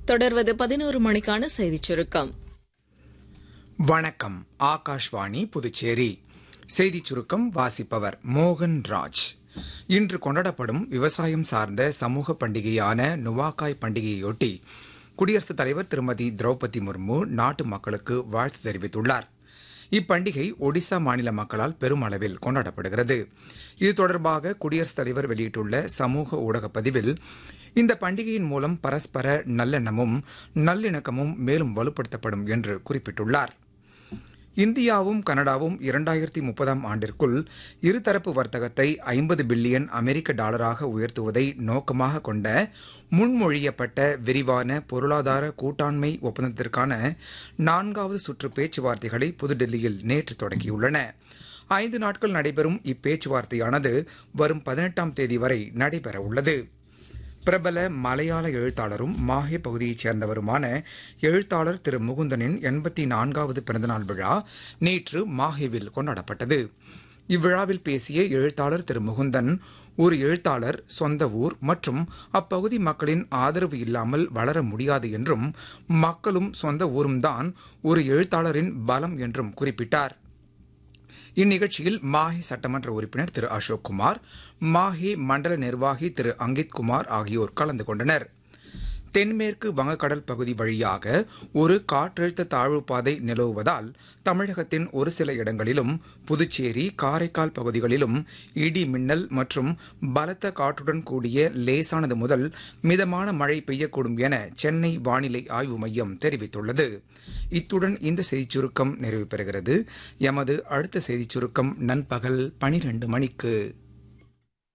தொடர்வது பதினோரு மணிக்கான செய்திச் சுருக்கம் வணக்கம் ஆகாஷ்வாணி புதுச்சேரி செய்திச் சுருக்கம் வாசிப்பவர் மோகன் ராஜ் இன்று கொண்டாடப்படும் விவசாயம் சார்ந்த சமூக பண்டிகையான நுவாக்காய் பண்டிகையொட்டி குடியரசுத் தலைவர் திருமதி திரௌபதி முர்மு நாட்டு மக்களுக்கு வாழ்த்து தெரிவித்துள்ளார் இப்பண்டிகை ஒடிசா மாநில மக்களால் பெருமளவில் கொண்டாடப்படுகிறது இது தொடர்பாக குடியரசுத் தலைவர் வெளியிட்டுள்ள சமூக ஊடக பதிவில் இந்த பண்டிகையின் மூலம் பரஸ்பர நல்லெண்ணமும் நல்லிணக்கமும் மேலும் வலுப்படுத்தப்படும் என்று குறிப்பிட்டுள்ளார் இந்தியாவும் கனடாவும் இரண்டாயிரத்தி முப்பதாம் ஆண்டிற்குள் இருதரப்பு வர்த்தகத்தை ஐம்பது பில்லியன் அமெரிக்க டாலராக உயர்த்துவதை நோக்கமாக கொண்ட முன்மொழியப்பட்ட விரிவான பொருளாதார கூட்டாண்மை ஒப்பந்தத்திற்கான நான்காவது சுற்று பேச்சுவார்த்தைகளை புதுடெல்லியில் நேற்று தொடங்கியுள்ளன ஐந்து நாட்கள் நடைபெறும் இப்பேச்சுவார்த்தையானது வரும் பதினெட்டாம் தேதி வரை நடைபெறவுள்ளது பிரபல மலையாள எழுத்தாளரும் மாஹே பகுதியைச் சேர்ந்தவருமான எழுத்தாளர் திரு முகுந்தனின் எண்பத்தி நான்காவது பிறந்தநாள் விழா நேற்று மாஹேவில் கொண்டாடப்பட்டது இவ்விழாவில் பேசிய எழுத்தாளர் திரு முகுந்தன் ஒரு எழுத்தாளர் சொந்த ஊர் மற்றும் அப்பகுதி மக்களின் ஆதரவு இல்லாமல் வளர முடியாது என்றும் மக்களும் சொந்த ஊரும் தான் ஒரு எழுத்தாளரின் பலம் என்றும் குறிப்பிட்டார் இந்நிகழ்ச்சியில் மாஹே சட்டமன்ற உறுப்பினர் திரு அசோக் குமார் மாஹே மண்டல நிர்வாகி திரு அங்கித் குமார் ஆகியோர் கலந்து கொண்டனர் தென்மேற்கு வங்கக்கடல் பகுதி வழியாக ஒரு காற்றழுத்த தாழ்வு பாதை நிலவுவதால் தமிழகத்தின் ஒரு சில இடங்களிலும் புதுச்சேரி காரைக்கால் பகுதிகளிலும் இடி மின்னல் மற்றும் பலத்த காற்றுடன் கூடிய லேசானது முதல் மிதமான மழை பெய்யக்கூடும் என சென்னை வானிலை ஆய்வு மையம் தெரிவித்துள்ளது இத்துடன் இந்த செய்திச் சுருக்கம் நிறைவு பெறுகிறது எமது அடுத்த செய்திச் சுருக்கம் நண்பகல் பனிரெண்டு மணிக்கு